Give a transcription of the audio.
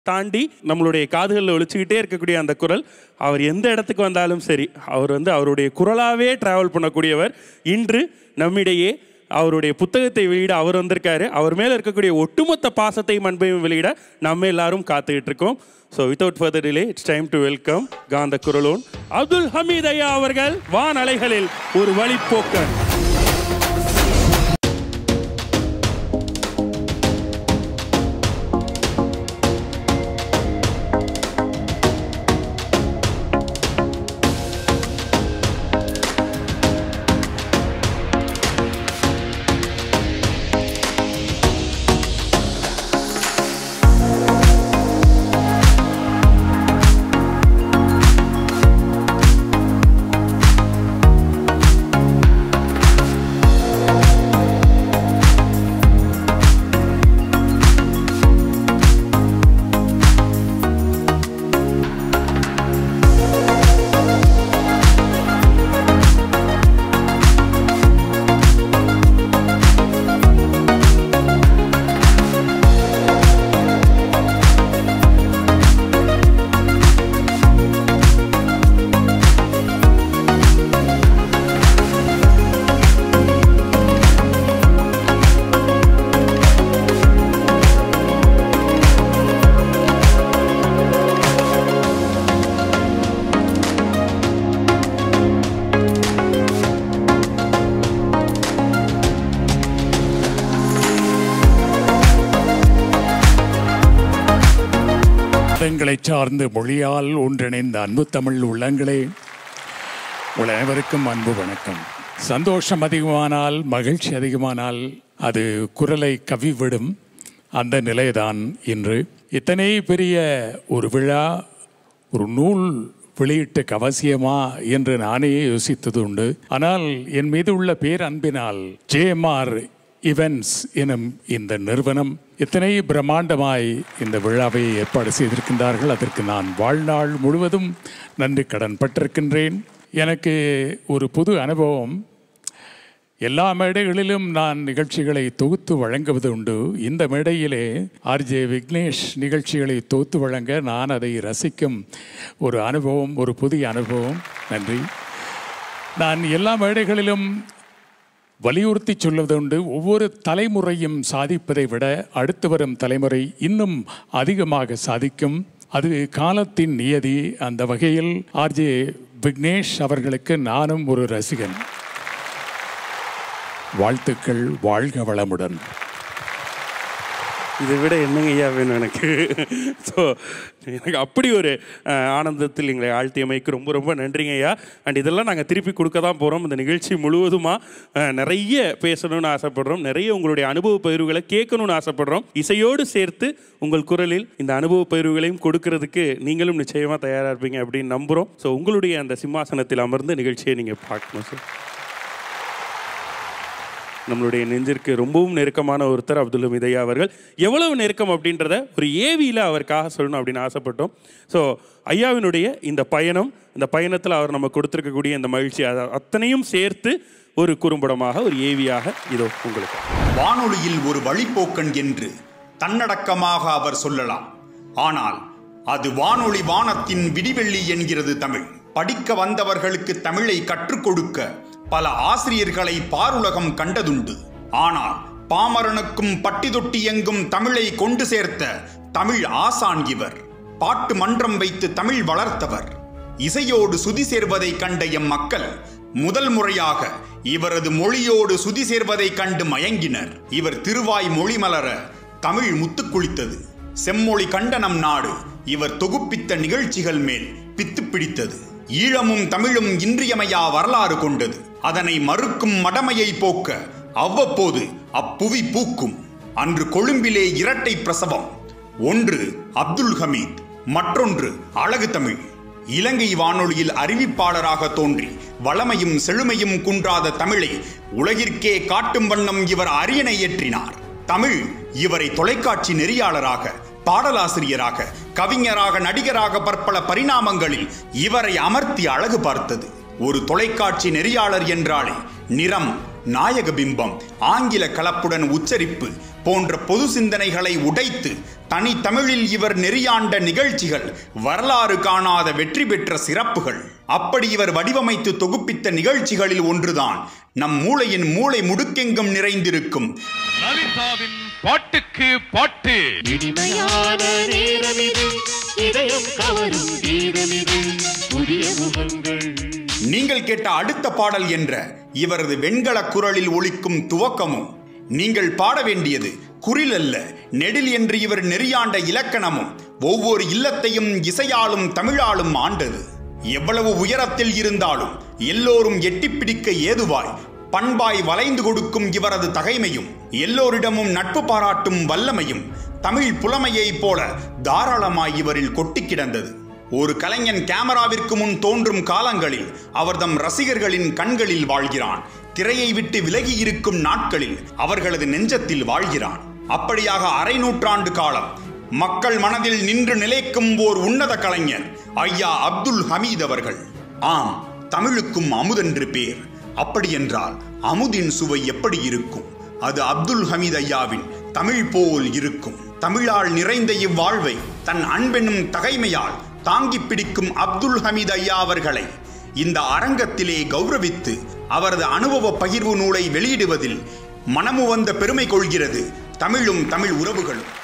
தாண்டி நம்மளுடைய காதுகளில் ஒழிச்சுக்கிட்டே இருக்கக்கூடிய அந்த குரல் அவர் எந்த இடத்துக்கு வந்தாலும் சரி அவர் வந்து அவருடைய குரலாகவே டிராவல் பண்ணக்கூடியவர் இன்று நம்மிடையே அவருடைய புத்தகத்தை வெளியிட அவர் வந்திருக்காரு அவர் மேலே இருக்கக்கூடிய ஒட்டுமொத்த பாசத்தையும் அன்பையும் வெளியிட நம்ம எல்லாரும் காத்துக்கிட்டு இருக்கோம் so without further delay it's time to welcome காந்த குரலோன் அப்துல் ஹமீத் ஐயா அவர்கள் வான் அலைகளில் ஒரு வழிப்போக்கன் மதங்களை சார்ந்து மொழியால் ஒன்றிணைந்த அன்பு தமிழ் உள்ளங்களே உங்கள் அனைவருக்கும் அன்பு வணக்கம் சந்தோஷம் அதிகமானால் மகிழ்ச்சி அதிகமானால் அது குரலை கவிவிடும் அந்த நிலைதான் இன்று இத்தனை பெரிய ஒரு விழா ஒரு நூல் வெளியீட்டுக்கு அவசியமா என்று நானே யோசித்தது உண்டு ஆனால் என் மீது உள்ள பேரன்பினால் ஜேஎம்ஆர் இவென்ட்ஸ் எனும் இந்த நிறுவனம் எத்தனை பிரம்மாண்டமாய் இந்த விழாவை ஏற்பாடு செய்திருக்கின்றார்கள் அதற்கு நான் வாழ்நாள் முழுவதும் நன்றி கடன் பட்டிருக்கின்றேன் எனக்கு ஒரு புது அனுபவம் எல்லா மேடைகளிலும் நான் நிகழ்ச்சிகளை தொகுத்து வழங்குவது உண்டு இந்த மேடையிலே ஆர்ஜே விக்னேஷ் நிகழ்ச்சிகளை தொகுத்து வழங்க நான் அதை ரசிக்கும் ஒரு அனுபவம் ஒரு புதிய அனுபவம் நன்றி நான் எல்லா மேடைகளிலும் வலியுறுத்தி சொல்வதுண்டு ஒவ்வொரு தலைமுறையும் சாதிப்பதை விட அடுத்து வரும் தலைமுறை இன்னும் அதிகமாக சாதிக்கும் அது காலத்தின் நியதி அந்த வகையில் ஆர்ஜே விக்னேஷ் அவர்களுக்கு நானும் ஒரு ரசிகன் வாழ்த்துக்கள் வாழ்க வளமுடன் இதை விட என்னங்க ஐயா வேணும் எனக்கு ஸோ எனக்கு அப்படி ஒரு அஹ், ஆனந்தத்தில் எங்களை ஆழ்த்தியமைக்கு ரொம்ப ரொம்ப நன்றிங்க ஐயா அண்ட் இதெல்லாம் நாங்கள் திருப்பி கொடுக்க தான் போகிறோம் இந்த நிகழ்ச்சி முழுவதுமாக நிறைய பேசணும்னு ஆசைப்படுறோம் நிறைய உங்களுடைய அனுபவ பகிர்வுகளை கேட்கணும்னு ஆசைப்படுறோம் இசையோடு சேர்த்து உங்கள் குரலில் இந்த அனுபவ பகிர்வுகளையும் கொடுக்கறதுக்கு நீங்களும் நிச்சயமாக தயாராக இருப்பீங்க அப்படின்னு நம்புகிறோம் ஸோ உங்களுடைய அந்த சிம்மாசனத்தில் அமர்ந்து நிகழ்ச்சியை நீங்கள் பார்க்கணும் சார் நம்மளுடைய நெஞ்சிற்கு ரொம்பவும் நெருக்கமான ஒருத்தர் அப்துல் ஹமீத் ஐயா அவர்கள் எவ்வளவு நெருக்கம் அப்படின்றத ஒரு ஏவியில் அவருக்காக சொல்லணும் அப்படின்னு ஆசைப்பட்டோம் ஸோ ஐயாவினுடைய இந்த பயணம் இந்த பயணத்தில் அவர் நம்ம கொடுத்துருக்கக்கூடிய இந்த மகிழ்ச்சி அதை அத்தனையும் சேர்த்து ஒரு குறும்படமாக ஒரு ஏவியாக இதோ உங்களுக்கு வானொலியில் ஒரு வழிப்போக்கன் என்று தன்னடக்கமாக அவர் சொல்லலாம் ஆனால் அது வானொலி வானத்தின் விடிவெள்ளி என்கிறது தமிழ் படிக்க வந்தவர்களுக்கு தமிழை கற்றுக் கொடுக்க பல ஆசிரியர்களை பாருலகம் கண்டதுண்டு ஆனால் பாமரனுக்கும் பட்டி தொட்டி எங்கும் தமிழை கொண்டு சேர்த்த தமிழ் ஆசான் இவர் பாட்டு மன்றம் வைத்து தமிழ் வளர்த்தவர் இசையோடு சுதி சேர்வதை கண்ட எம் மக்கள் முதல் முறையாக இவரது மொழியோடு சுதி சேர்வதை கண்டு மயங்கினர் இவர் திருவாய் மொழி மலர தமிழ் முத்து குளித்தது செம்மொழி கண்ட நம் நாடு இவர் தொகுப்பித்த நிகழ்ச்சிகள் மேல் பித்து பிடித்தது ஈழமும் தமிழும் இன்றியமையா வரலாறு கொண்டது அதனை மறுக்கும் மடமையை போக்க அவ்வப்போது அப்புவி பூக்கும் அன்று கொழும்பிலே இரட்டை பிரசவம் ஒன்று அப்துல் ஹமீத் மற்றொன்று அழகு தமிழ் இலங்கை வானொலியில் அறிவிப்பாளராக தோன்றி வளமையும் செழுமையும் குன்றாத தமிழை உலகிற்கே காட்டும் வண்ணம் இவர் அரியணை ஏற்றினார் தமிழ் இவரை தொலைக்காட்சி நெறியாளராக பாடலாசிரியராக கவிஞராக நடிகராக பற்பல பரிணாமங்களில் இவரை அமர்த்தி அழகு பார்த்தது ஒரு தொலைக்காட்சி நெறியாளர் என்றாலே நிறம் நாயக பிம்பம் ஆங்கில கலப்புடன் உச்சரிப்பு போன்ற பொது சிந்தனைகளை உடைத்து தனித்தமிழில் இவர் நெறியாண்ட நிகழ்ச்சிகள் வரலாறு காணாத வெற்றி பெற்ற சிறப்புகள் அப்படி இவர் வடிவமைத்து தொகுப்பித்த நிகழ்ச்சிகளில் ஒன்றுதான் நம் மூளையின் மூளை முடுக்கெங்கும் நிறைந்திருக்கும் லலிதாவின் பாட்டுக்கு பாட்டு இனிமையான நேரமிது இதயம் கவரும் கீதமிது புதிய முகங்கள் நீங்கள் கேட்ட அடுத்த பாடல் என்ற இவரது வெண்கல குரலில் ஒலிக்கும் துவக்கமும் நீங்கள் பாட வேண்டியது குறில் அல்ல நெடில் என்று இவர் நெறியாண்ட இலக்கணமும் ஒவ்வொரு இல்லத்தையும் இசையாலும் தமிழாலும் ஆண்டது எவ்வளவு உயரத்தில் இருந்தாலும் எல்லோரும் எட்டிப்பிடிக்க ஏதுவாய் பண்பாய் வளைந்து கொடுக்கும் இவரது தகைமையும் எல்லோரிடமும் நட்பு பாராட்டும் வல்லமையும் தமிழ் புலமையைப் போல தாராளமாய் இவரில் கொட்டி கிடந்தது ஒரு கலைஞன் கேமராவிற்கு முன் தோன்றும் காலங்களில் அவர்தம் ரசிகர்களின் கண்களில் வாழ்கிறான் திரையை விட்டு விலகி இருக்கும் நாட்களில் அவர்களது நெஞ்சத்தில் வாழ்கிறான் அப்படியாக அரை நூற்றாண்டு காலம் மக்கள் மனதில் நின்று நிலைக்கும் ஓர் உன்னத கலைஞர் ஐயா அப்துல் ஹமீத் அவர்கள் ஆம் தமிழுக்கும் அமுதென்று பேர் அப்படியென்றால் அமுதின் சுவை எப்படி இருக்கும் அது அப்துல் ஹமீத் ஐயாவின் தமிழ் போல் இருக்கும் தமிழால் நிறைந்த இவ்வாழ்வை தன் அன்பெனும் தகைமையால் தாங்கிப் பிடிக்கும் அப்துல் ஹமீத் ஐயா அவர்களை இந்த அரங்கத்திலே கௌரவித்து அவரது அனுபவ பகிர்வு நூலை வெளியிடுவதில் மனமு வந்த பெருமை கொள்கிறது தமிழும் தமிழ் உறவுகளும்